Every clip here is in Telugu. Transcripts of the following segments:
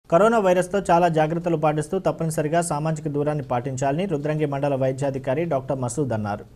కరోనా వైరస్తో చాలా జాగ్రత్తలు పాటిస్తూ తప్పనిసరిగా సామాజిక దూరాన్ని పాటించాలని రుద్రంగి మండల వైద్యాధికారి డాక్టర్ మసూద్ అన్నారు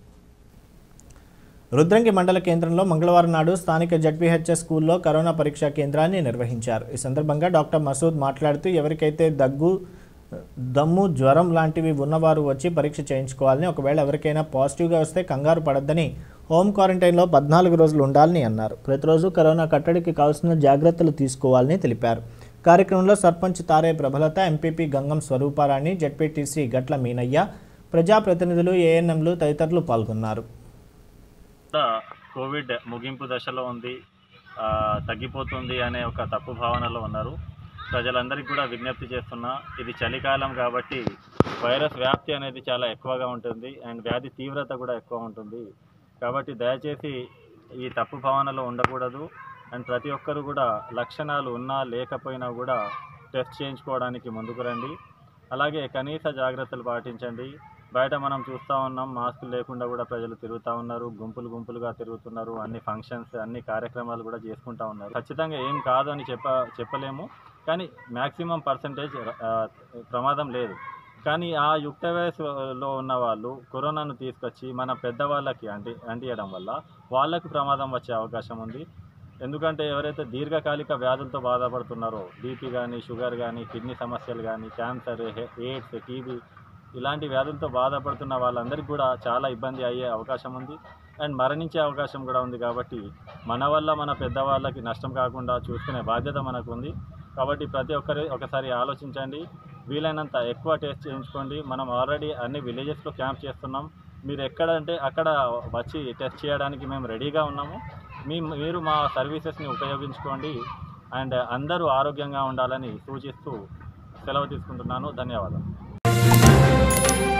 రుద్రంగి మండల కేంద్రంలో మంగళవారం నాడు స్థానిక జడ్పీహెచ్ఎస్ స్కూల్లో కరోనా పరీక్షా కేంద్రాన్ని నిర్వహించారు ఈ సందర్భంగా డాక్టర్ మసూద్ మాట్లాడుతూ ఎవరికైతే దగ్గు దమ్ము జ్వరం లాంటివి ఉన్నవారు వచ్చి పరీక్ష చేయించుకోవాలని ఒకవేళ ఎవరికైనా పాజిటివ్గా వస్తే కంగారు పడద్దని హోమ్ క్వారంటైన్లో పద్నాలుగు రోజులు ఉండాలని అన్నారు ప్రతిరోజు కరోనా కట్టడికి కావాల్సిన జాగ్రత్తలు తీసుకోవాలని తెలిపారు కార్యక్రమంలో సర్పంచ్ తారే ప్రభలత ఎంపీపీ గంగం స్వరూపారాణి జడ్పీటీసీ గట్ల మీనయ్య ప్రజాప్రతినిధులు ఏఎన్ఎంలు తదితరులు పాల్గొన్నారు కూడా కోవిడ్ ముగింపు దశలో ఉంది ఆ, తగ్గిపోతుంది అనే ఒక తప్పు భావనలో ఉన్నారు ప్రజలందరికీ కూడా విజ్ఞప్తి చేస్తున్నా ఇది చలికాలం కాబట్టి వైరస్ వ్యాప్తి అనేది చాలా ఎక్కువగా ఉంటుంది అండ్ వ్యాధి తీవ్రత కూడా ఎక్కువ ఉంటుంది కాబట్టి దయచేసి ఈ తప్పు భావనలో ఉండకూడదు అండ్ ప్రతి ఒక్కరు కూడా లక్షణాలు ఉన్నా లేకపోయినా కూడా టెస్ట్ చేయించుకోవడానికి ముందుకు రండి అలాగే కనీస జాగ్రత్తలు పాటించండి బయట మనం చూస్తూ ఉన్నాం మాస్కులు లేకుండా కూడా ప్రజలు తిరుగుతూ ఉన్నారు గుంపులు గుంపులుగా తిరుగుతున్నారు అన్ని ఫంక్షన్స్ అన్ని కార్యక్రమాలు కూడా చేసుకుంటూ ఉన్నారు ఖచ్చితంగా ఏం కాదు అని చెప్ప చెప్పలేము కానీ మ్యాక్సిమం పర్సంటేజ్ ప్రమాదం లేదు కానీ ఆ యుక్త వయసులో ఉన్న వాళ్ళు కరోనాను తీసుకొచ్చి మన పెద్దవాళ్ళకి అంటి అంటియడం వల్ల వాళ్ళకి ప్రమాదం వచ్చే అవకాశం ఉంది ఎందుకంటే ఎవరైతే దీర్ఘకాలిక వ్యాధులతో బాధపడుతున్నారో బీపీ కానీ షుగర్ కానీ కిడ్నీ సమస్యలు కానీ క్యాన్సర్ హె- ఎయిడ్స్ టీబీ ఇలాంటి వ్యాధులతో బాధపడుతున్న వాళ్ళందరికీ కూడా చాలా ఇబ్బంది అయ్యే అవకాశం ఉంది అండ్ మరణించే అవకాశం కూడా ఉంది కాబట్టి మన వల్ల మన పెద్దవాళ్ళకి నష్టం కాకుండా చూసుకునే బాధ్యత మనకు ఉంది కాబట్టి ప్రతి ఒక్కరి ఒకసారి ఆలోచించండి వీలైనంత ఎక్కువ టెస్ట్ చేయించుకోండి మనం ఆల్రెడీ అన్ని విలేజెస్లో క్యాంప్ చేస్తున్నాం మీరు ఎక్కడ అంటే అక్కడ వచ్చి టెస్ట్ చేయడానికి మేము రెడీగా ఉన్నాము మీ మీరు మా సర్వీసెస్ని ఉపయోగించుకోండి అండ్ అందరూ ఆరోగ్యంగా ఉండాలని సూచిస్తూ సెలవు తీసుకుంటున్నాను ధన్యవాదాలు